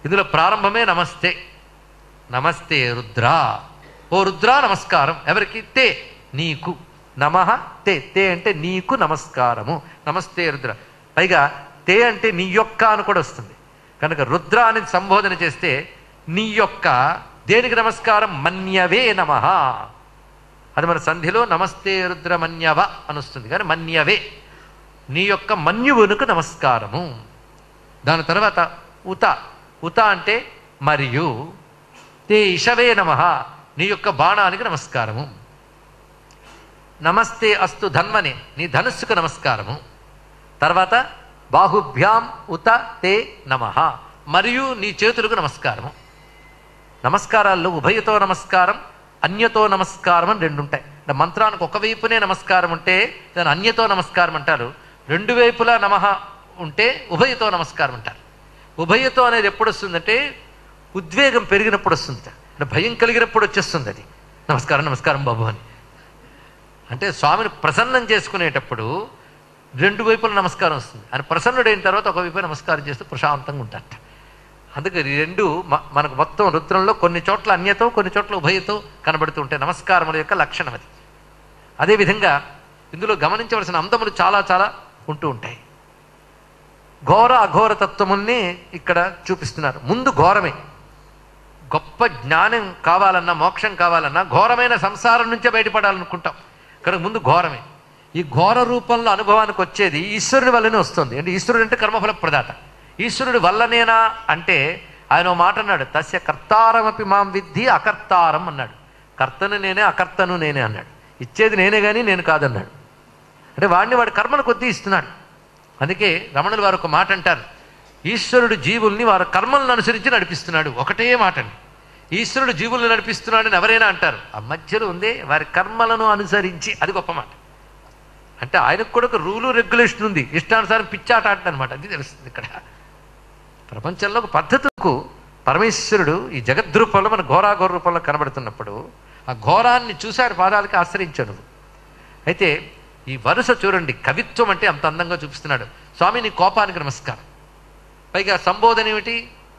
ఇందులో ప్రారంభమే నమస్తే నమస్తే రుద్ర ఓ రుద్ర నమస్కారం ఎవరికి తే నీకు నమ తే తే అంటే నీకు నమస్కారము నమస్తే రుద్ర పైగా తే అంటే నీ యొక్క అని కూడా వస్తుంది కనుక రుద్ర అని సంబోధన చేస్తే నీ యొక్క దేనికి నమస్కారం మన్యవే నమ అది మన సంధిలో నమస్తే రుద్ర మన్యవ అని వస్తుంది కానీ మన్యవే నీ యొక్క మన్యువునకు నమస్కారము దాని తర్వాత ఉత ఉత అంటే మరియు తే ఇషవే నమ నీ యొక్క బాణానికి నమస్కారము నమస్తే అస్తు ధన్వనే నీ ధనుస్సుకు నమస్కారము తర్వాత బాహుభ్యాం ఉత తే నమ మరియు నీ చేతులకు నమస్కారము నమస్కారాల్లో ఉభయతో నమస్కారం అన్యతో నమస్కారం అని రెండు ఉంటాయి అంటే మంత్రానికి ఒకవైపునే నమస్కారం ఉంటే దాని అన్యతో నమస్కారం అంటారు రెండు వైపులా నమః ఉంటే ఉభయతో నమస్కారం అంటారు ఉభయతో అనేది ఎప్పుడు వస్తుందంటే ఉద్వేగం పెరిగినప్పుడు వస్తుంది అంటే భయం కలిగినప్పుడు వచ్చేస్తుంది అది నమస్కారం నమస్కారం బాబు అని అంటే స్వామిని ప్రసన్నం చేసుకునేటప్పుడు రెండు వైపుల నమస్కారం వస్తుంది ఆయన ప్రసన్నుడైన తర్వాత ఒక వైపు నమస్కారం చేస్తూ ప్రశాంతంగా ఉంటారట అందుకే ఈ రెండు మ- మనకు మొత్తం రుద్రంలో కొన్ని చోట్ల అన్యతో కొన్ని చోట్ల ఉభయతో కనబడుతూ ఉంటాయి నమస్కారముల యొక్క లక్షణం అది అదేవిధంగా ఇందులో గమనించవలసిన అంతములు చాలా చాలా ఉంటూ ఉంటాయి ఘోర అఘోర తత్వముల్ని ఇక్కడ చూపిస్తున్నారు ముందు ఘోరమే గొప్ప జ్ఞానం కావాలన్నా మోక్షం కావాలన్నా ఘోరమైన సంసారం నుంచే బయటపడాలనుకుంటాం కనుక ముందు ఘోరమే ఈ ఘోర రూపంలో అనుభవానికి వచ్చేది ఈశ్వరుడి వల్లనే వస్తుంది అంటే ఈశ్వరుడు అంటే కర్మఫల ప్రదాత ఈశ్వరుడి వల్లనేనా అంటే ఆయన ఓ మాట అన్నాడు తస్య కర్తారమపి మాం విద్ధి అకర్తారం అన్నాడు కర్తను నేనే అకర్తను నేనే అన్నాడు ఇచ్చేది నేనే కానీ నేను కాదన్నాడు అంటే వాడిని వాడి కర్మను కొద్దీ ఇస్తున్నాడు అందుకే రమణులు వారు ఒక మాట అంటారు ఈశ్వరుడు జీవుల్ని వారి కర్మలను అనుసరించి నడిపిస్తున్నాడు ఒకటే మాట అండి ఈశ్వరుడు జీవుల్ని నడిపిస్తున్నాడని ఎవరైనా అంటారు ఆ మధ్యలో ఉంది వారి కర్మలను అనుసరించి అది గొప్ప మాట అంటే ఆయనకు కూడా ఒక రూలు రెగ్యులేషన్ ఉంది ఇష్టానుసారం పిచ్చాట ఆడనమాట అది తెలుస్తుంది ఇక్కడ ప్రపంచంలో ఒక పద్ధతికు పరమేశ్వరుడు ఈ జగద్రూపంలో మన ఘోరాఘోర రూపంలో కనబడుతున్నప్పుడు ఆ ఘోరాన్ని చూశారు పాదాలకి ఆశ్రయించాడు అయితే ఈ వరుస చూడండి కవిత్వం అంటే అంత అందంగా చూపిస్తున్నాడు స్వామి నీ కోపానికి నమస్కారం పైగా సంబోధన ఏమిటి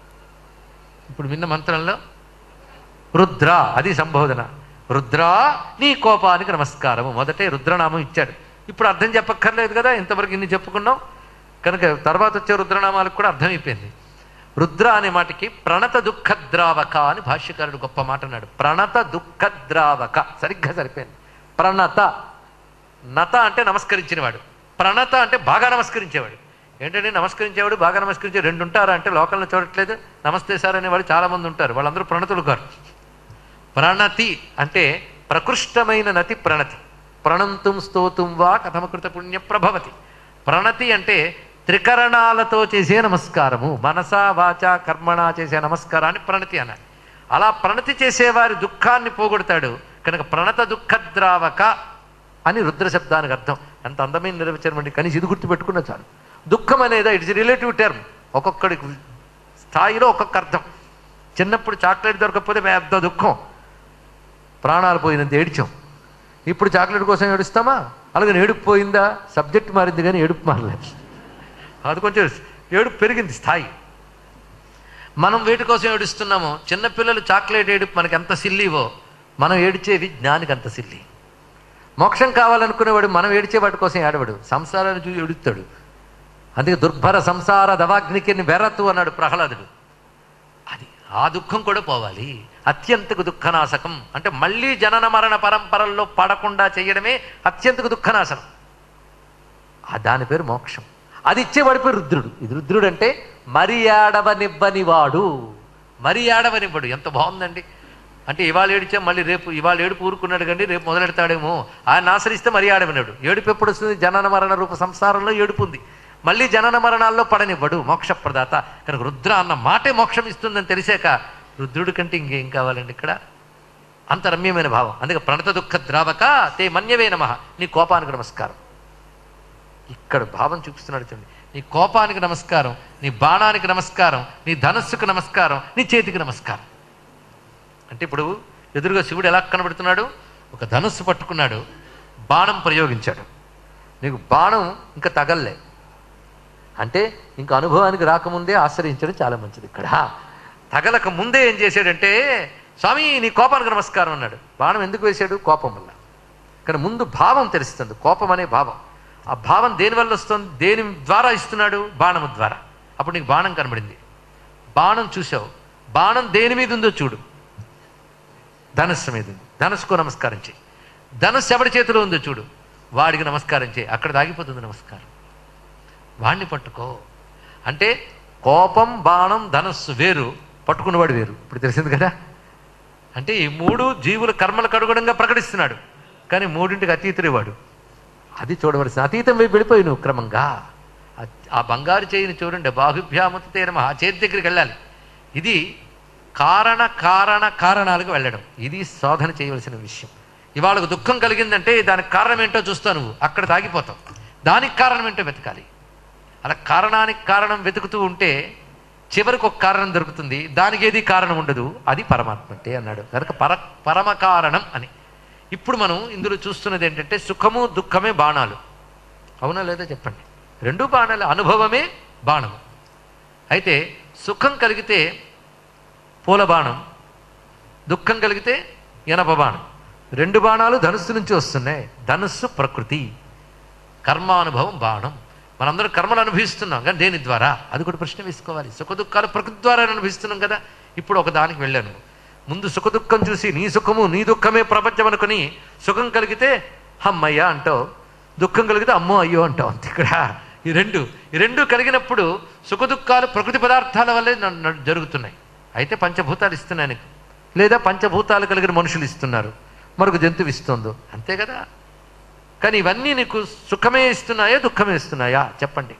ఇప్పుడు విన్న మంత్రంలో రుద్ర అది సంబోధన రుద్ర నీ కోపానికి నమస్కారము మొదటే రుద్రనామం ఇచ్చాడు ఇప్పుడు అర్థం చెప్పక్కర్లేదు కదా ఇంతవరకు ఇన్ని చెప్పుకున్నాం కనుక తర్వాత వచ్చే రుద్రనామాలకు కూడా అర్థమైపోయింది రుద్ర అనే మాటకి ప్రణత దుఃఖద్రావక అని భాష్యకారుడు గొప్ప మాట అన్నాడు ప్రణత దుఃఖద్రావక సరిగ్గా సరిపోయింది ప్రణత నత అంటే నమస్కరించినవాడు ప్రణత అంటే బాగా నమస్కరించేవాడు ఏంటంటే నమస్కరించేవాడు బాగా నమస్కరించే రెండు ఉంటారా అంటే లోకంలో చూడట్లేదు నమస్తే సార్ అనేవాడు చాలా మంది ఉంటారు వాళ్ళందరూ ప్రణతులు కారు ప్రణతి అంటే ప్రకృష్టమైన నతి ప్రణతి ప్రణంతుం స్తోతుం వా కథమకృత పుణ్య ప్రభవతి ప్రణతి అంటే త్రికరణాలతో చేసే నమస్కారము మనసా వాచ కర్మణ చేసే నమస్కారాన్ని ప్రణతి అనాలి అలా ప్రణతి చేసేవారి దుఃఖాన్ని పోగొడతాడు కనుక ప్రణత దుఃఖద్రావక అని రుద్ర శబ్దానికి అర్థం ఎంత అందమైన నిర్వచనం అండి కనీసం ఇది గుర్తుపెట్టుకున్న చాలు దుఃఖం అనేది ఇట్స్ రిలేటివ్ టర్మ్ ఒక్కొక్కడి స్థాయిలో ఒక్కొక్క అర్థం చిన్నప్పుడు చాక్లెట్ దొరకకపోతే పెద్ద దుఃఖం ప్రాణాలు పోయినంత ఏడిచాం ఇప్పుడు చాక్లెట్ కోసం ఏడుస్తామా అలాగే ఏడుపు పోయిందా సబ్జెక్ట్ మారింది కానీ ఏడుపు మారలేదు అది కొంచెం ఏడుపు పెరిగింది స్థాయి మనం వేటి కోసం ఏడుస్తున్నామో చిన్నపిల్లలు చాక్లెట్ ఏడుపు మనకి ఎంత సిల్లీవో మనం ఏడిచేవి జ్ఞానికి అంత సిల్లి మోక్షం కావాలనుకునేవాడు మనం ఏడిచే వాటి కోసం ఏడవడు సంసారాన్ని చూసి ఏడుస్తాడు అందుకే దుర్భర సంసార దవాగ్నికి వెరతు అన్నాడు ప్రహ్లాదుడు అది ఆ దుఃఖం కూడా పోవాలి అత్యంతకు దుఃఖనాశకం అంటే మళ్ళీ జనన మరణ పరంపరల్లో పడకుండా చేయడమే అత్యంతకు దుఃఖనాశనం ఆ దాని పేరు మోక్షం అది ఇచ్చేవాడి పేరు రుద్రుడు ఇది రుద్రుడు అంటే మరి ఏడవనివ్వని వాడు మరి ఏడవనివ్వడు ఎంత బాగుందండి అంటే ఇవాళ ఏడిచా మళ్ళీ రేపు ఇవాళ ఏడుపు ఊరుకున్నాడు కండి రేపు మొదలెడతాడేమో ఆయన ఆశ్రయిస్తే మరి ఆడవినాడు ఏడుపు ఎప్పుడు వస్తుంది జనన మరణ రూప సంసారంలో ఏడుపు ఉంది మళ్ళీ జనన మరణాల్లో పడనివ్వడు మోక్షప్రదాత కనుక రుద్ర అన్న మాటే మోక్షం ఇస్తుందని తెలిసాక రుద్రుడి కంటే ఇంకేం కావాలండి ఇక్కడ అంత రమ్యమైన భావం అందుకే ప్రణత దుఃఖ ద్రావక తే మన్యవే నమ నీ కోపానికి నమస్కారం ఇక్కడ భావం చూపిస్తున్నాడు చూడండి నీ కోపానికి నమస్కారం నీ బాణానికి నమస్కారం నీ ధనస్సుకు నమస్కారం నీ చేతికి నమస్కారం అంటే ఇప్పుడు ఎదురుగా శివుడు ఎలా కనబడుతున్నాడు ఒక ధనుస్సు పట్టుకున్నాడు బాణం ప్రయోగించాడు నీకు బాణం ఇంకా తగల్లే అంటే ఇంకా అనుభవానికి రాకముందే ఆశ్రయించడం చాలా మంచిది ఇక్కడ తగలక ముందే ఏం చేశాడంటే స్వామి నీ కోపానికి నమస్కారం అన్నాడు బాణం ఎందుకు వేశాడు కోపం వల్ల కానీ ముందు భావం తెలుస్తుంది కోపం అనే భావం ఆ భావం దేని వల్ల వస్తుంది దేని ద్వారా ఇస్తున్నాడు బాణము ద్వారా అప్పుడు నీకు బాణం కనబడింది బాణం చూసావు బాణం దేని మీద ఉందో చూడు ధనస్సు మీద ఉంది ధనస్సుకు నమస్కారం చేయి ధనస్సు ఎవడి చేతిలో ఉందో చూడు వాడికి నమస్కారం చేయి అక్కడ దాగిపోతుంది నమస్కారం వాణ్ణి పట్టుకో అంటే కోపం బాణం ధనస్సు వేరు పట్టుకున్నవాడు వేరు ఇప్పుడు తెలిసింది కదా అంటే ఈ మూడు జీవుల కర్మలకు అనుగుణంగా ప్రకటిస్తున్నాడు కానీ మూడింటికి అతీతుడే వాడు అది చూడవలసిన అతీతం వైపు వెళ్ళిపోయి నువ్వు క్రమంగా ఆ- ఆ బంగారు చేయిని చూడండి బాహుభ్యామతే నమ ఆ చేతి దగ్గరికి వెళ్ళాలి ఇది కారణ కారణ కారణాలకు వెళ్ళడం ఇది శోధన చేయవలసిన విషయం ఇవాళకు దుఃఖం కలిగిందంటే దానికి కారణం ఏంటో చూస్తావు నువ్వు అక్కడ తాగిపోతావు దానికి కారణం ఏంటో వెతకాలి అలా కారణానికి కారణం వెతుకుతూ ఉంటే చివరికి ఒక కారణం దొరుకుతుంది దానికి ఏది కారణం ఉండదు అది పరమాత్మ అంటే అన్నాడు కనుక పర పరమ కారణం అని ఇప్పుడు మనం ఇందులో చూస్తున్నది ఏంటంటే సుఖము దుఃఖమే బాణాలు అవునా లేదా చెప్పండి రెండు బాణాలు అనుభవమే బాణము అయితే సుఖం కలిగితే పూల బాణం దుఃఖం కలిగితే ఎనప బాణం రెండు బాణాలు ధనుస్సు నుంచి వస్తున్నాయి ధనుస్సు ప్రకృతి కర్మానుభవం బాణం మనందరం కర్మలు అనుభవిస్తున్నాం కానీ దేని ద్వారా అది కూడా ప్రశ్న వేసుకోవాలి సుఖ దుఃఖాలు ప్రకృతి ద్వారా అనుభవిస్తున్నాం కదా ఇప్పుడు ఒక దానికి వెళ్ళాను ముందు సుఖ దుఃఖం చూసి నీ సుఖము నీ దుఃఖమే ప్రపంచం అనుకుని సుఖం కలిగితే అమ్మయ్య అంటావు దుఃఖం కలిగితే అమ్మో అయ్యో అంటావు అంతే ఇక్కడ ఈ రెండు ఈ రెండు కలిగినప్పుడు సుఖ దుఃఖాలు ప్రకృతి పదార్థాల వల్లే న- న- జరుగుతున్నాయి అయితే పంచభూతాలు ఇస్తున్నాయి నీకు లేదా పంచభూతాలు కలిగిన మనుషులు ఇస్తున్నారు మరొక జంతువు ఇస్తుందో అంతే కదా కానీ ఇవన్నీ నీకు సుఖమే ఇస్తున్నాయా దుఃఖమే ఇస్తున్నాయా చెప్పండి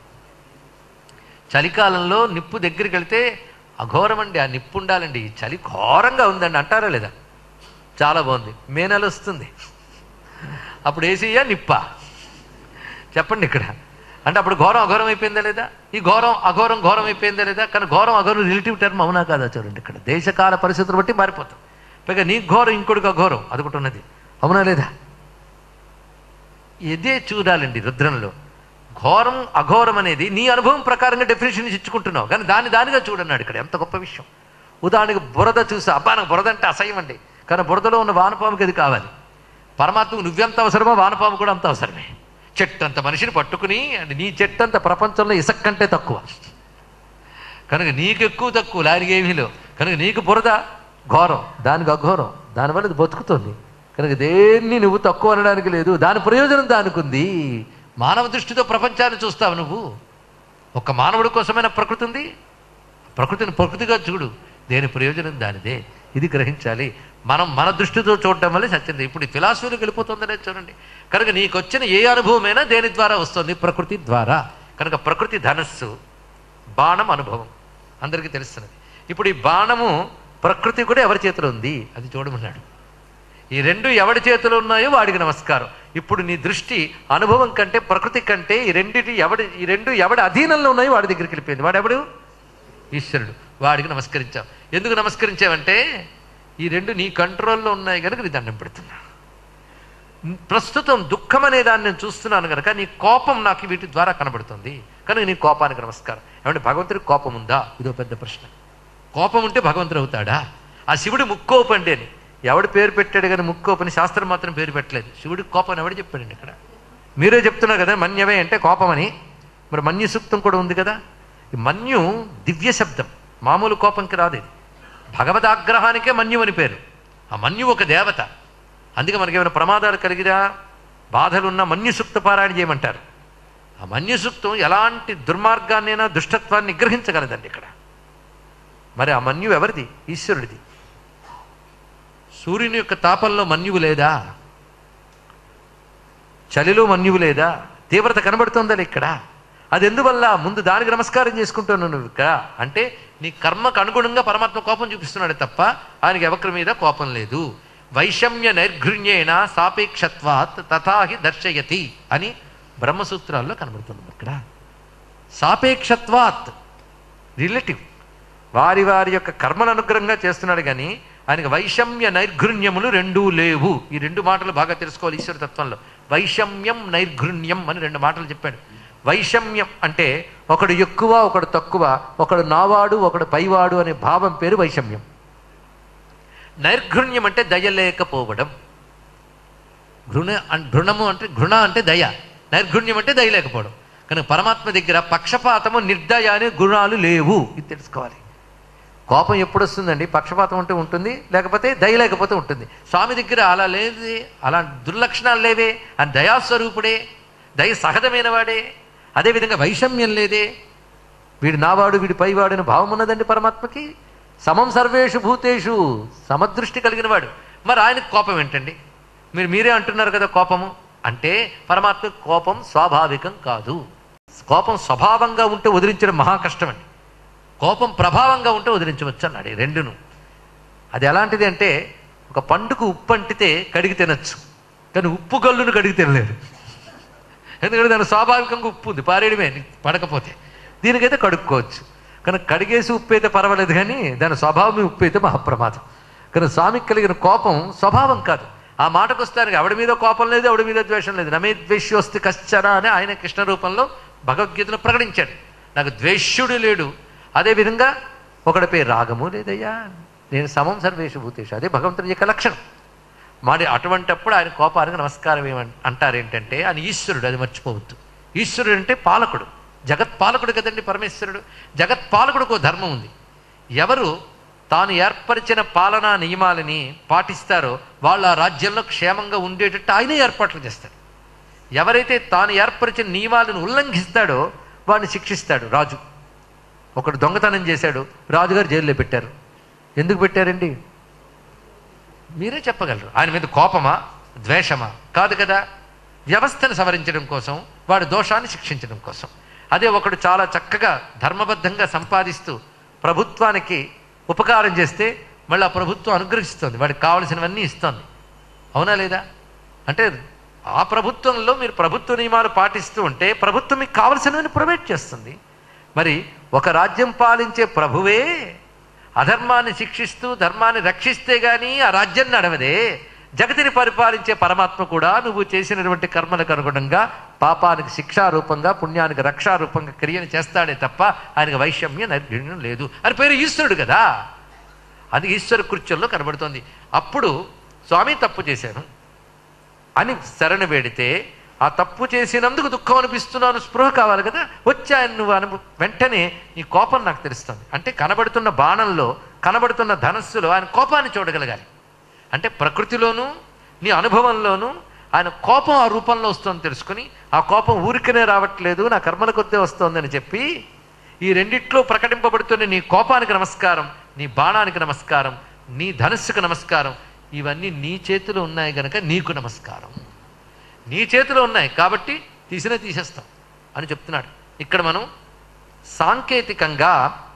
చలికాలంలో నిప్పు దగ్గరికి వెళ్తే అఘోరం అండి ఆ నిప్పు ఉండాలండి ఈ చలి ఘోరంగా ఉందండి అంటారా లేదా చాలా బాగుంది మే నెల వస్తుంది అప్పుడు ఏసీయా నిప్పా చెప్పండి ఇక్కడ అంటే అప్పుడు ఘోరం అఘోరం అయిపోయిందా లేదా ఈ ఘోరం అఘోరం ఘోరం అయిపోయిందా లేదా కానీ ఘోరం అఘోరం రిలేటివ్ టర్మ్ అవునా కాదా చూడండి ఇక్కడ దేశకాల పరిస్థితులు బట్టి మారిపోతాం పైగా నీ ఘోరం ఇంకొకటి అఘోరం అది ఒకటి ఉన్నది అవునా లేదా ఇదే చూడాలండి రుద్రంలో ఘోరం అఘోరం అనేది నీ అనుభవం ప్రకారంగా డెఫినేషన్ ఇచ్చుకుంటున్నావు కానీ దాని దానిగా చూడన్నాడు ఇక్కడ ఎంత గొప్ప విషయం ఉదాహరణకు బురద చూసి అబ్బా నాకు బురద అంటే అసహ్యం అండి కానీ బురదలో ఉన్న వానపాముకి అది కావాలి పరమాత్మకు నువ్వెంత అవసరమో వానపాము కూడా అంత అవసరమే చెట్టు అంత మనిషిని పట్టుకుని అంటే నీ చెట్టు అంత ప్రపంచంలో ఇసక్ కంటే తక్కువ కనుక నీకు ఎక్కువ తక్కువ లారికి ఏమీ లేవు కనుక నీకు బురద ఘోరం దానికి అఘోరం దానివల్ల ఇది బతుకుతుంది కనుక దేన్ని నువ్వు తక్కువ అనడానికి లేదు దాని ప్రయోజనం దానికి ఉంది మానవ దృష్టితో ప్రపంచాన్ని చూస్తావు నువ్వు ఒక్క మానవుడి కోసమైన ప్రకృతి ఉంది ప్రకృతిని ప్రకృతిగా చూడు దేని ప్రయోజనం దానిదే ఇది గ్రహించాలి మనం మన దృష్టితో చూడడం వల్ల సత్యం ఇప్పుడు ఈ ఫిలాసఫీలోకి వెళ్ళిపోతుందనే చూడండి కనుక నీకు వచ్చిన ఏ అనుభవమైనా దేని ద్వారా వస్తుంది ప్రకృతి ద్వారా కనుక ప్రకృతి ధనస్సు బాణం అనుభవం అందరికీ తెలుస్తున్నది ఇప్పుడు ఈ బాణము ప్రకృతి కూడా ఎవరి చేతిలో ఉంది అది చూడమన్నాడు ఈ రెండు ఎవడి చేతిలో ఉన్నాయో వాడికి నమస్కారం ఇప్పుడు నీ దృష్టి అనుభవం కంటే ప్రకృతి కంటే ఈ రెండిటి ఎవడి ఈ రెండు ఎవడి అధీనంలో ఉన్నాయో వాడి దగ్గరికి వెళ్ళిపోయింది వాడెవడు ఈశ్వరుడు వాడికి నమస్కరించాం ఎందుకు నమస్కరించావంటే ఈ రెండు నీ కంట్రోల్లో ఉన్నాయి కనుక నీ దండం పెడుతున్నా ప్రస్తుతం దుఃఖం అనే దాన్ని నేను చూస్తున్నాను కనుక నీ కోపం నాకు వీటి ద్వారా కనబడుతుంది కనుక నీ కోపానికి నమస్కారం ఏమంటే భగవంతుడికి కోపం ఉందా ఇదో పెద్ద ప్రశ్న కోపం ఉంటే భగవంతుడు అవుతాడా ఆ శివుడు ముక్కోపండి అని ఎవడు పేరు పెట్టాడు కానీ ముక్కోపని శాస్త్రం మాత్రం పేరు పెట్టలేదు శివుడికి కోపం అని ఎవడు చెప్పాడండి ఇక్కడ మీరే చెప్తున్నారు కదా మన్యవే అంటే కోపమని మరి మన్యు సూక్తం కూడా ఉంది కదా ఈ మన్యు దివ్య శబ్దం మామూలు కోపంకి రాదు ఇది భగవదాగ్రహానికే మన్యు అని పేరు ఆ మన్యు ఒక దేవత అందుకే మనకేమైనా ప్రమాదాలు కలిగినా బాధలున్నా మన్యు సూక్త పారాయణ చేయమంటారు ఆ మన్యు సూక్తం ఎలాంటి దుర్మార్గాన్నైనా దుష్టత్వాన్ని నిగ్రహించగలదండి ఇక్కడ మరి ఆ మన్యు ఎవరిది ఈశ్వరుడిది సూర్యుని యొక్క తాపంలో మన్యువు లేదా చలిలో మన్యువు లేదా తీవ్రత కనబడుతుందా ఇక్కడ అది ఎందువల్ల ముందు దానికి నమస్కారం చేసుకుంటున్నావు నువ్వు ఇక్కడ అంటే నీ కర్మకు అనుగుణంగా పరమాత్మ కోపం చూపిస్తున్నాడు తప్ప ఆయనకి ఎవరి మీద కోపం లేదు వైషమ్య నైర్ఘృణ్యేన సాపేక్షత్వాత్ తథాహి దర్శయతి అని బ్రహ్మసూత్రాల్లో కనబడుతుంది ఇక్కడ సాపేక్షత్వాత్ రిలేటివ్ వారి వారి యొక్క కర్మను అనుగ్రహంగా చేస్తున్నాడు కానీ ఆయనకి వైషమ్య నైర్ఘృణ్యములు రెండూ లేవు ఈ రెండు మాటలు బాగా తెలుసుకోవాలి ఈశ్వర తత్వంలో వైషమ్యం నైర్ఘృణ్యం అని రెండు మాటలు చెప్పాడు వైషమ్యం అంటే ఒకడు ఎక్కువ ఒకడు తక్కువ ఒకడు నావాడు ఒకడు పైవాడు అనే భావం పేరు వైషమ్యం నైర్ఘృణ్యం అంటే దయ లేకపోవడం ఘృణ అన్- ఘృణము అంటే ఘృణ అంటే దయ నైర్ఘృణ్యం అంటే దయ లేకపోవడం కనుక పరమాత్మ దగ్గర పక్షపాతము నిర్దయ అనే గుణాలు లేవు ఇది తెలుసుకోవాలి కోపం ఎప్పుడు వస్తుందండి పక్షపాతం ఉంటే ఉంటుంది లేకపోతే దయ లేకపోతే ఉంటుంది స్వామి దగ్గర అలా లేదు అలా దుర్లక్షణాలు లేవే అని దయాస్వరూపుడే దయ సహజమైన వాడే అదేవిధంగా వైషమ్యం లేదే వీడు నావాడు వీడి పైవాడు అని భావం ఉన్నదండి పరమాత్మకి సమం సర్వేషు భూతేషు సమదృష్టి కలిగిన వాడు మరి ఆయనకు కోపం ఏంటండి మీరు మీరే అంటున్నారు కదా కోపము అంటే పరమాత్మ కోపం స్వాభావికం కాదు కోపం స్వభావంగా ఉంటే వదిలించడం మహా కష్టమండి కోపం ప్రభావంగా ఉంటే వదిలించవచ్చు అన్నాడు ఈ రెండును అది ఎలాంటిది అంటే ఒక పండుకు ఉప్పు అంటితే కడిగి తినచ్చు కానీ ఉప్పు గల్లును కడిగి తినలేరు ఎందుకంటే దాని స్వాభావికంగా ఉప్పు ఉంది పారేయడమే పడకపోతే దీనికైతే కడుక్కోవచ్చు కానీ కడిగేసి ఉప్పు అయితే పర్వాలేదు కానీ దాని స్వభావమే ఉప్పు అయితే మహాప్రమాదం కానీ స్వామికి కలిగిన కోపం స్వభావం కాదు ఆ మాటకు వస్తానికి ఎవడి మీద కోపం లేదు ఎవడి మీద ద్వేషం లేదు నమే ద్వేష్యోస్తి కశ్చర అని ఆయన కృష్ణ రూపంలో భగవద్గీతను ప్రకటించాడు నాకు ద్వేష్యుడు లేడు అదేవిధంగా ఒకడిపై రాగము లేదయ్యా నేను సమం సర్వేషు భూతేషు అదే భగవంతుని యొక్క లక్షణం మరి అటువంటప్పుడు ఆయన కోపానికి నమస్కారం ఏమన్ అంటారు ఏంటంటే ఆయన ఈశ్వరుడు అది మర్చిపోవద్దు ఈశ్వరుడు అంటే పాలకుడు జగత్ పాలకుడు కదండి పరమేశ్వరుడు జగత్ పాలకుడికి ఒక ధర్మం ఉంది ఎవరు తాను ఏర్పరిచిన పాలనా నియమాలని పాటిస్తారో వాళ్ళు ఆ రాజ్యంలో క్షేమంగా ఉండేటట్టు ఆయనే ఏర్పాట్లు చేస్తాడు ఎవరైతే తాను ఏర్పరిచిన నియమాలను ఉల్లంఘిస్తాడో వాడిని శిక్షిస్తాడు రాజు ఒకడు దొంగతనం చేశాడు రాజుగారు జైల్లో పెట్టారు ఎందుకు పెట్టారండి మీరే చెప్పగలరు ఆయన మీద కోపమా ద్వేషమా కాదు కదా వ్యవస్థను సవరించడం కోసం వాడి దోషాన్ని శిక్షించడం కోసం అదే ఒకడు చాలా చక్కగా ధర్మబద్ధంగా సంపాదిస్తూ ప్రభుత్వానికి ఉపకారం చేస్తే మళ్ళీ ఆ ప్రభుత్వం అనుగ్రహిస్తుంది వాడికి కావలసినవన్నీ ఇస్తుంది అవునా లేదా అంటే ఆ ప్రభుత్వంలో మీరు ప్రభుత్వ నియమాలు పాటిస్తూ ఉంటే ప్రభుత్వం మీకు కావలసినవన్నీ ప్రొవైడ్ చేస్తుంది మరి ఒక రాజ్యం పాలించే ప్రభువే అధర్మాన్ని శిక్షిస్తూ ధర్మాన్ని రక్షిస్తే గానీ ఆ రాజ్యం నడవదే జగతిని పరిపాలించే పరమాత్మ కూడా నువ్వు చేసినటువంటి కర్మలకు అనుగుణంగా పాపానికి శిక్షారూపంగా పుణ్యానికి రక్షారూపంగా క్రియను చేస్తాడే తప్ప ఆయనకు వైషమ్య నైర్ఘ్యం లేదు అని పేరు ఈశ్వరుడు కదా అది ఈశ్వర కృత్యంలో కనబడుతోంది అప్పుడు స్వామి తప్పు చేశాను అని శరణ వేడితే ఆ తప్పు చేసినందుకు దుఃఖం అనిపిస్తున్నాను స్పృహ కావాలి కదా వచ్చి ఆయన నువ్వు అను వెంటనే నీ కోపం నాకు తెలుస్తుంది అంటే కనబడుతున్న బాణంలో కనబడుతున్న ధనస్సులో ఆయన కోపాన్ని చూడగలగాలి అంటే ప్రకృతిలోనూ నీ అనుభవంలోనూ ఆయన కోపం ఆ రూపంలో వస్తుందని తెలుసుకుని ఆ కోపం ఊరికనే రావట్లేదు నా కర్మల కొద్దే వస్తోందని చెప్పి ఈ రెండిట్లో ప్రకటింపబడుతున్న నీ కోపానికి నమస్కారం నీ బాణానికి నమస్కారం నీ ధనస్సుకు నమస్కారం ఇవన్నీ నీ చేతిలో ఉన్నాయి గనక నీకు నమస్కారం నీ చేతిలో ఉన్నాయి కాబట్టి తీసినా తీసేస్తాం అని చెప్తున్నాడు ఇక్కడ మనం సాంకేతికంగా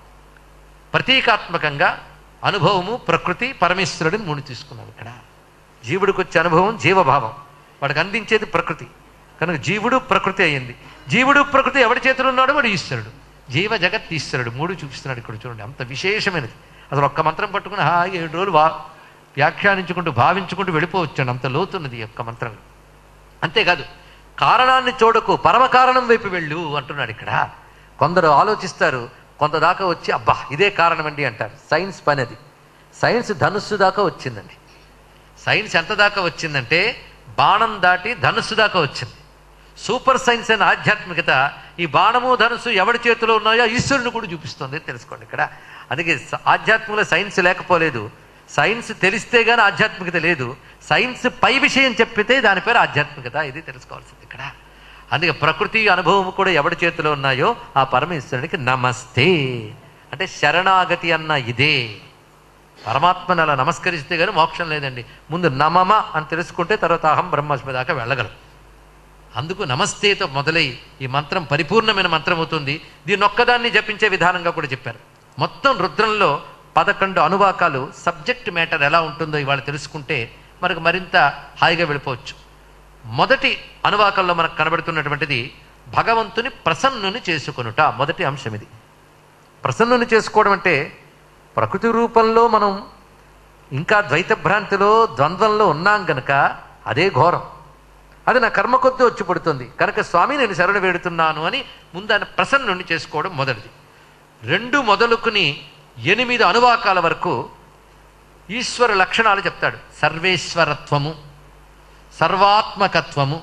ప్రతీకాత్మకంగా అనుభవము ప్రకృతి పరమేశ్వరుడిని మూడు తీసుకున్నాం ఇక్కడ జీవుడికి వచ్చే అనుభవం జీవభావం వాడికి అందించేది ప్రకృతి కనుక జీవుడు ప్రకృతి అయ్యింది జీవుడు ప్రకృతి ఎవడి చేతిలో ఉన్నాడో వాడు ఈశ్వరుడు జీవ జగత్ ఈశ్వరుడు మూడు చూపిస్తున్నాడు ఇక్కడ చూడండి అంత విశేషమైనది అసలు ఒక్క మంత్రం పట్టుకుని హా ఏడు రోజులు వా వ్యాఖ్యానించుకుంటూ భావించుకుంటూ వెళ్ళిపోవచ్చాడు అంత లోతున్నది ఈ యొక్క మంత్రం అంతేకాదు కారణాన్ని చూడకు పరమకారణం వైపు వెళ్ళు అంటున్నాడు ఇక్కడ కొందరు ఆలోచిస్తారు కొంత దాకా వచ్చి అబ్బా ఇదే కారణం అండి అంటారు సైన్స్ పని అది సైన్స్ ధనుస్సు దాకా వచ్చిందండి సైన్స్ ఎంత దాకా వచ్చిందంటే బాణం దాటి ధనుస్సు దాకా వచ్చింది సూపర్ సైన్స్ అయిన ఆధ్యాత్మికత ఈ బాణము ధనుస్సు ఎవడి చేతిలో ఉన్నాయో ఈశ్వరుని కూడా చూపిస్తుంది తెలుసుకోండి ఇక్కడ అందుకే స- ఆధ్యాత్మికంలో సైన్స్ లేకపోలేదు సైన్స్ తెలిస్తే గానీ ఆధ్యాత్మికత లేదు సైన్స్ పై విషయం చెప్పితే దాని పేరు ఆధ్యాత్మికత ఇది తెలుసుకోవాల్సింది ఇక్కడ అందుకే ప్రకృతి అనుభవం కూడా ఎవడి చేతిలో ఉన్నాయో ఆ పరమేశ్వరునికి నమస్తే అంటే శరణాగతి అన్న ఇదే పరమాత్మని అలా నమస్కరిస్తే కానీ మోక్షం లేదండి ముందు నమమ అని తెలుసుకుంటే తర్వాత అహం బ్రహ్మాస్మి దాకా వెళ్ళగలం అందుకు నమస్తేతో మొదలై ఈ మంత్రం పరిపూర్ణమైన మంత్రం అవుతుంది దీన్ని ఒక్కదాన్ని జపించే విధానంగా కూడా చెప్పారు మొత్తం రుద్రంలో పదకొండు అనువాకాలు సబ్జెక్ట్ మ్యాటర్ ఎలా ఉంటుందో ఇవాళ తెలుసుకుంటే మనకు మరింత హాయిగా వెళ్ళిపోవచ్చు మొదటి అనువాకంలో మనకు కనబడుతున్నటువంటిది భగవంతుని ప్రసన్నుని చేసుకొనుట మొదటి అంశం ఇది ప్రసన్నుని చేసుకోవడం అంటే ప్రకృతి రూపంలో మనం ఇంకా ద్వైత భ్రాంతిలో ద్వంద్వంలో ఉన్నాం గనక అదే ఘోరం అది నా కర్మ కొద్దీ వచ్చి పడుతుంది కనుక స్వామి నేను శరణ వేడుతున్నాను అని ముందు ఆయన ప్రసన్నుని చేసుకోవడం మొదటిది రెండు మొదలుకుని ఎనిమిది అనువాకాల వరకు ఈశ్వర లక్షణాలు చెప్తాడు సర్వేశ్వరత్వము సర్వాత్మకత్వము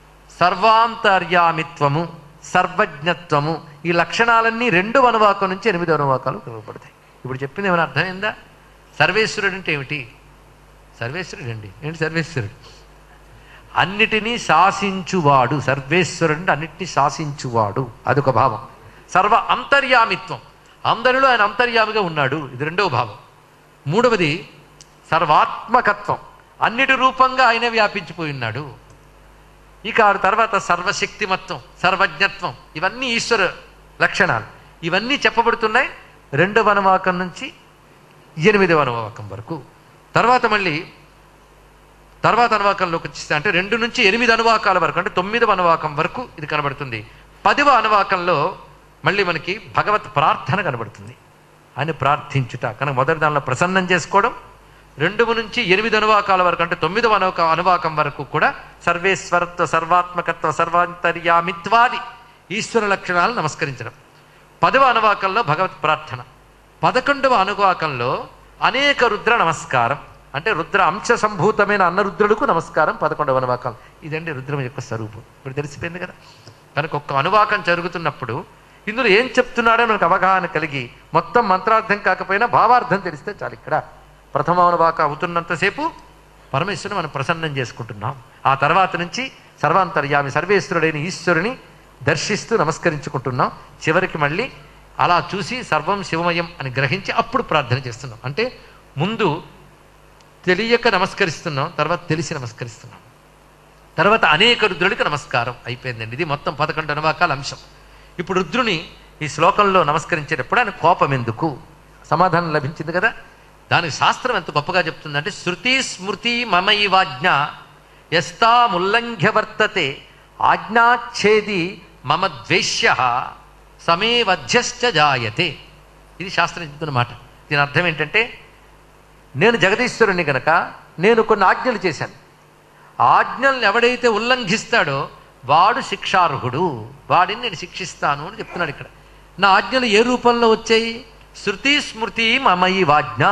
సర్వాంతర్యామిత్వము సర్వజ్ఞత్వము ఈ లక్షణాలన్నీ రెండు అనువాకం నుంచి ఎనిమిది అనువాకాలు కలగబడతాయి ఇప్పుడు చెప్పింది ఏమైనా అర్థమైందా సర్వేశ్వరుడు అంటే ఏమిటి సర్వేశ్వరుడు అండి ఏంటి సర్వేశ్వరుడు అన్నిటినీ శాసించువాడు సర్వేశ్వరుడు అంటే అన్నిటినీ శాసించువాడు అదొక భావం సర్వ అంతర్యామిత్వం అందరిలో ఆయన అంతర్యామిగా ఉన్నాడు ఇది రెండవ భావం మూడవది సర్వాత్మకత్వం అన్నిటి రూపంగా ఆయనే వ్యాపించిపోయి ఉన్నాడు ఇక ఆ తర్వాత సర్వశక్తిమత్వం సర్వజ్ఞత్వం ఇవన్నీ ఈశ్వర లక్షణాలు ఇవన్నీ చెప్పబడుతున్నాయి రెండవ అనువాకం నుంచి ఎనిమిదవ అనువాకం వరకు తర్వాత మళ్ళీ తర్వాత అనువాకంలోకి వచ్చేస్తే అంటే రెండు నుంచి ఎనిమిది అనువాకాల వరకు అంటే తొమ్మిదవ అనువాకం వరకు ఇది కనబడుతుంది పదవ అనువాకంలో మళ్ళీ మనకి భగవత్ ప్రార్థన కనబడుతుంది అని ప్రార్థించుట కనుక మొదటి దానిలో ప్రసన్నం చేసుకోవడం రెండు నుంచి ఎనిమిది అనువాకాల వరకు అంటే తొమ్మిదవ అనువాక అనువాకం వరకు కూడా సర్వేశ్వరత్వ సర్వాత్మకత్వ సర్వాంతర్యామిత్వాది ఈశ్వర లక్షణాలు నమస్కరించడం పదవ అనువాకంలో భగవత్ ప్రార్థన పదకొండవ అనువాకంలో అనేక రుద్ర నమస్కారం అంటే రుద్ర అంశ సంభూతమైన అన్నరుద్రులకు నమస్కారం పదకొండవ అనువాకం ఇదండి రుద్రం యొక్క స్వరూపం ఇప్పుడు తెలిసిపోయింది కదా కనుక ఒక్క అనువాకం జరుగుతున్నప్పుడు ఇందులో ఏం చెప్తున్నాడో మనకు అవగాహన కలిగి మొత్తం మంత్రార్థం కాకపోయినా భావార్థం తెలిస్తే చాలు ఇక్కడ ప్రథమ అనువాక అవుతున్నంతసేపు పరమేశ్వరుని మనం ప్రసన్నం చేసుకుంటున్నాం ఆ తర్వాత నుంచి సర్వాంతర్యామి సర్వేశ్వరుడైన ఈశ్వరుని దర్శిస్తూ నమస్కరించుకుంటున్నాం చివరికి మళ్ళీ అలా చూసి సర్వం శివమయం అని గ్రహించి అప్పుడు ప్రార్థన చేస్తున్నాం అంటే ముందు తెలియక నమస్కరిస్తున్నాం తర్వాత తెలిసి నమస్కరిస్తున్నాం తర్వాత అనేక రుద్రుడికి నమస్కారం అయిపోయిందండి ఇది మొత్తం పదకొండు అనువాకాల అంశం ఇప్పుడు రుద్రుని ఈ శ్లోకంలో నమస్కరించేటప్పుడు ఆయన కోపం ఎందుకు సమాధానం లభించింది కదా దానికి శాస్త్రం ఎంత గొప్పగా చెప్తుందంటే శృతి స్మృతి మమైవాజ్ఞ యస్తాముల్లంఘ్య వర్తతే ఆజ్ఞాచ్ఛేది మమ ద్వేష్య సమే వధ్యశ్చ జాయతే ఇది శాస్త్రం చెప్తున్న మాట దీని అర్థం ఏంటంటే నేను జగదీశ్వరుని గనక నేను కొన్ని ఆజ్ఞలు చేశాను ఆ ఆజ్ఞల్ని ఎవడైతే ఉల్లంఘిస్తాడో వాడు శిక్షార్హుడు వాడిని నేను శిక్షిస్తాను అని చెప్తున్నాడు ఇక్కడ నా ఆజ్ఞలు ఏ రూపంలో వచ్చాయి శృతి స్మృతి మమయి వాజ్ఞ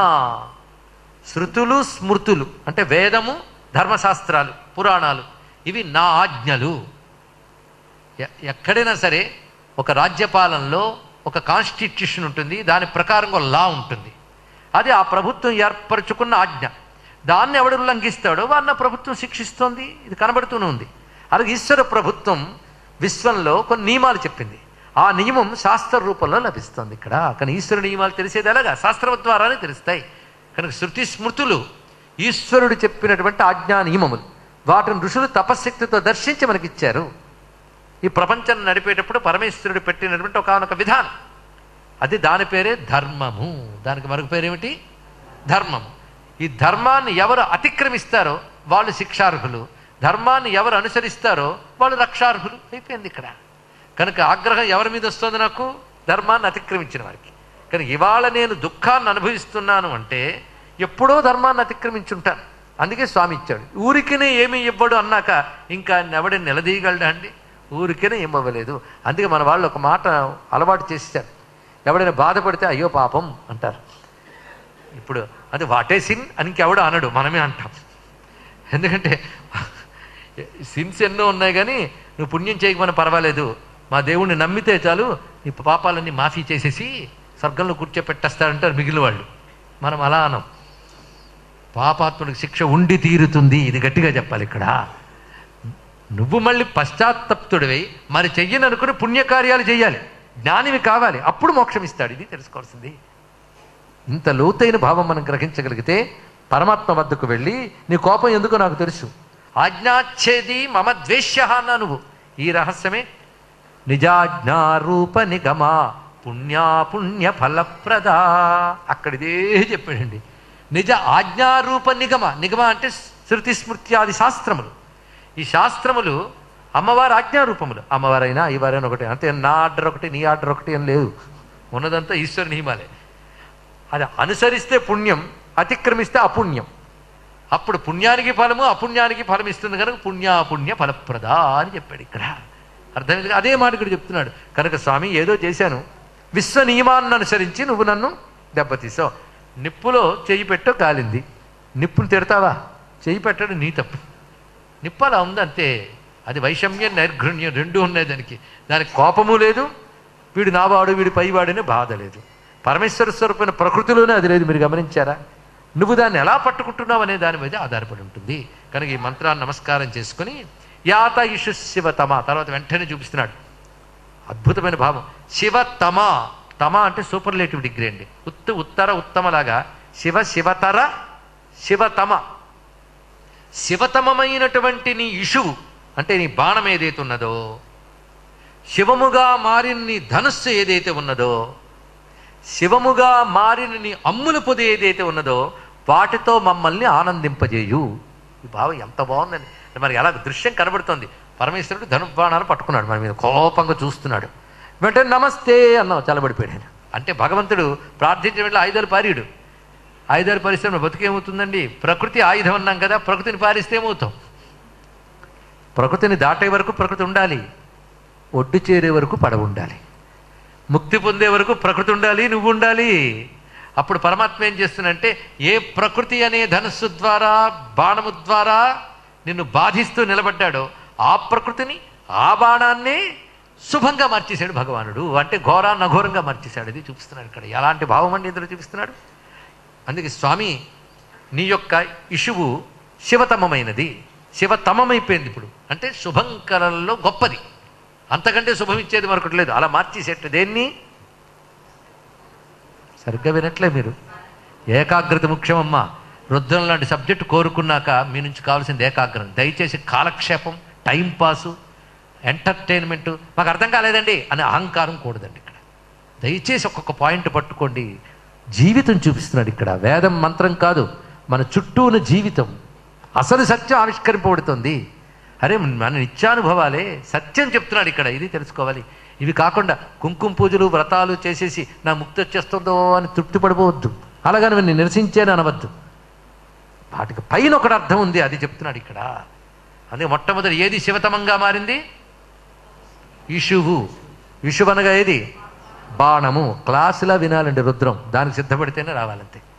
శృతులు స్మృతులు అంటే వేదము ధర్మశాస్త్రాలు పురాణాలు ఇవి నా ఆజ్ఞలు ఎ- ఎక్కడైనా సరే ఒక రాజ్యపాలనలో ఒక కాన్స్టిట్యూషన్ ఉంటుంది దాని ప్రకారం ఒక లా ఉంటుంది అది ఆ ప్రభుత్వం ఏర్పరచుకున్న ఆజ్ఞ దాన్ని ఎవడు ఉల్లంఘిస్తాడో వారిని ఆ ప్రభుత్వం శిక్షిస్తోంది ఇది కనబడుతూనే ఉంది అలాగే ఈశ్వర ప్రభుత్వం విశ్వంలో కొన్ని నియమాలు చెప్పింది ఆ నియమం శాస్త్ర రూపంలో లభిస్తుంది ఇక్కడ కానీ ఈశ్వర నియమాలు తెలిసేది ఎలాగా శాస్త్రం ద్వారానే తెలుస్తాయి కనుక శృతి స్మృతులు ఈశ్వరుడు చెప్పినటువంటి ఆజ్ఞా నియమములు వాటిని ఋషులు తపశ్శక్తితో దర్శించి మనకిచ్చారు ఈ ప్రపంచాన్ని నడిపేటప్పుడు పరమేశ్వరుడు పెట్టినటువంటి ఒకనొక విధానం అది దాని పేరే ధర్మము దానికి మరొక పేరేమిటి ధర్మము ఈ ధర్మాన్ని ఎవరు అతిక్రమిస్తారో వాళ్ళు శిక్షార్హులు ధర్మాన్ని ఎవరు అనుసరిస్తారో వాళ్ళు రక్షార్హులు అయిపోయింది ఇక్కడ కనుక ఆగ్రహం ఎవరి మీద వస్తుంది నాకు ధర్మాన్ని అతిక్రమించిన వారికి కనుక ఇవాళ నేను దుఃఖాన్ని అనుభవిస్తున్నాను అంటే ఎప్పుడో ధర్మాన్ని అతిక్రమించుంటాను అందుకే స్వామి ఇచ్చాడు ఊరికనే ఏమీ ఇవ్వడు అన్నాక ఇంకా ఎవడిని నిలదీయగలడా అండి ఊరికనే ఏం ఇవ్వలేదు అందుకే మన వాళ్ళు ఒక మాట అలవాటు చేశారు ఎవడైనా బాధపడితే అయ్యో పాపం అంటారు ఇప్పుడు అది వాటే సిన్ అని ఇంకెవడు అనడు మనమే అంటాం ఎందుకంటే సిన్స్ ఎన్నో ఉన్నాయి కానీ నువ్వు పుణ్యం చేయకపోయినా పర్వాలేదు మా దేవుణ్ణి నమ్మితే చాలు నీ పాపాలన్నీ మాఫీ చేసేసి స్వర్గంలో కూర్చోపెట్టేస్తారంటారు మిగిలిన వాళ్ళు మనం అలా అనం పాపాత్ముడికి శిక్ష ఉండి తీరుతుంది ఇది గట్టిగా చెప్పాలి ఇక్కడ నువ్వు మళ్ళీ పశ్చాత్తప్తుడివై మరి చెయ్యను అనుకుని పుణ్యకార్యాలు చేయాలి జ్ఞానివి కావాలి అప్పుడు మోక్షం ఇస్తాడు ఇది తెలుసుకోవాల్సింది ఇంత లోతైన భావం మనం గ్రహించగలిగితే పరమాత్మ వద్దకు వెళ్ళి నీ కోపం ఎందుకో నాకు తెలుసు ఆజ్ఞాచ్ఛేది మమ ద్వేష్య అన్నా నువ్వు ఈ రహస్యమే నిజాజ్ఞారూప నిగమా పుణ్యాపుణ్య ఫలప్రద అక్కడిదే చెప్పాడండి నిజ ఆజ్ఞారూప నిగమ నిగమ అంటే శృతి స్మృత్యాది శాస్త్రములు ఈ శాస్త్రములు అమ్మవారి ఆజ్ఞారూపములు అమ్మవారైనా అయ్యవారైనా ఒకటే అంతే నా ఆర్డర్ ఒకటి నీ ఆర్డర్ ఒకటి అని లేదు ఉన్నదంతా ఈశ్వర నియమాలే అది అనుసరిస్తే పుణ్యం అతిక్రమిస్తే అపుణ్యం అప్పుడు పుణ్యానికి ఫలము అపుణ్యానికి ఫలం ఇస్తుంది కనుక పుణ్యాపుణ్య ఫలప్రద అని చెప్పాడు ఇక్కడ అర్థమైంది అదే మాట ఇక్కడ చెప్తున్నాడు కనుక స్వామి ఏదో చేశాను విశ్వ నియమాన్ని అనుసరించి నువ్వు నన్ను దెబ్బతీసావు నిప్పులో చెయ్యి పెట్టో కాలింది నిప్పును తిడతావా చెయ్యి పెట్టడం నీ తప్పు నిప్పు అలా ఉంది అంతే అది వైషమ్యం నైర్ఘృణ్యం రెండూ ఉన్నాయి దానికి దానికి కోపము లేదు వీడు నావాడు వీడి పైవాడని బాధ లేదు పరమేశ్వర స్వరూపమైన ప్రకృతిలోనే అది లేదు మీరు గమనించారా నువ్వు దాన్ని ఎలా పట్టుకుంటున్నావు అనే దాని మీద ఆధారపడి ఉంటుంది కనుక ఈ మంత్రాన్ని నమస్కారం చేసుకుని యాత ఇషు శివతమ తర్వాత వెంటనే చూపిస్తున్నాడు అద్భుతమైన భావం శివ తమ తమ అంటే సూపర్లేటివ్ డిగ్రీ అండి ఉత్తు ఉత్తర ఉత్తమలాగా శివ శివతర శివతమ శివతమమైనటువంటి నీ ఇషువు అంటే నీ బాణం ఏదైతే ఉన్నదో శివముగా మారిన నీ ధనుస్సు ఏదైతే ఉన్నదో శివముగా మారిన నీ అమ్ముల పొది ఏదైతే ఉన్నదో వాటితో మమ్మల్ని ఆనందింపజేయు ఈ భావం ఎంత బాగుందని మనకి ఎలా దృశ్యం కనబడుతుంది పరమేశ్వరుడు ధనుర్బాణాలు పట్టుకున్నాడు మన మీద కోపంగా చూస్తున్నాడు వెంటనే నమస్తే అన్నావు చల్లబడిపోయాడు ఆయన. అంటే భగవంతుడు ప్రార్థించిన వెళ్ళి ఆయుధాలు పారీడు ఆయుధాలు పారిస్తే మన బతుకేమవుతుందండి ప్రకృతి ఆయుధం అన్నాం కదా ప్రకృతిని పారిస్తే ఏమవుతాం ప్రకృతిని దాటే వరకు ప్రకృతి ఉండాలి ఒడ్డు చేరే వరకు పడవ ఉండాలి ముక్తి పొందే వరకు ప్రకృతి ఉండాలి నువ్వు ఉండాలి అప్పుడు పరమాత్మ ఏం చేస్తున్నంటే ఏ ప్రకృతి అనే ధనుస్సు ద్వారా బాణము ద్వారా నిన్ను బాధిస్తూ నిలబడ్డాడో ఆ ప్రకృతిని ఆ బాణాన్ని శుభంగా మార్చేశాడు భగవానుడు అంటే ఘోరాన్ని అఘోరంగా మార్చేశాడు ఇది చూపిస్తున్నాడు ఇక్కడ ఎలాంటి భావం అండి ఇందులో చూపిస్తున్నాడు అందుకే స్వామి నీ యొక్క ఇషువు శివతమమైనది శివతమమైపోయింది ఇప్పుడు అంటే శుభంకరంలో గొప్పది అంతకంటే శుభం ఇచ్చేది మరొకటి లేదు అలా మార్చేసేట్టు దేన్ని సరిగ్గా వినట్లే మీరు ఏకాగ్రత ముఖ్యమమ్మా రుద్రం లాంటి సబ్జెక్టు కోరుకున్నాక మీ నుంచి కావాల్సింది ఏకాగ్రం దయచేసి కాలక్షేపం టైంపాసు ఎంటర్టైన్మెంట్ మాకు అర్థం కాలేదండి అనే అహంకారం కూడదండి ఇక్కడ దయచేసి ఒక్కొక్క పాయింట్ పట్టుకోండి జీవితం చూపిస్తున్నాడు ఇక్కడ వేదం మంత్రం కాదు మన చుట్టూ ఉన్న జీవితం అసలు సత్యం ఆవిష్కరింపబడుతుంది అరే మన నిత్యానుభవాలే సత్యం చెప్తున్నాడు ఇక్కడ ఇది తెలుసుకోవాలి ఇవి కాకుండా కుంకుమ పూజలు వ్రతాలు చేసేసి నా ముక్తి వచ్చేస్తుందో అని తృప్తి పడిపోవద్దు అలాగని నేను నిరసించాను అనవద్దు వాటికి పైన ఒకటి అర్థం ఉంది అది చెప్తున్నాడు ఇక్కడ అందుకే మొట్టమొదటి ఏది శివతమంగా మారింది ఇషువు ఇషువు అనగా ఏది బాణము క్లాసులా వినాలండి రుద్రం దానికి సిద్ధపడితేనే రావాలంతే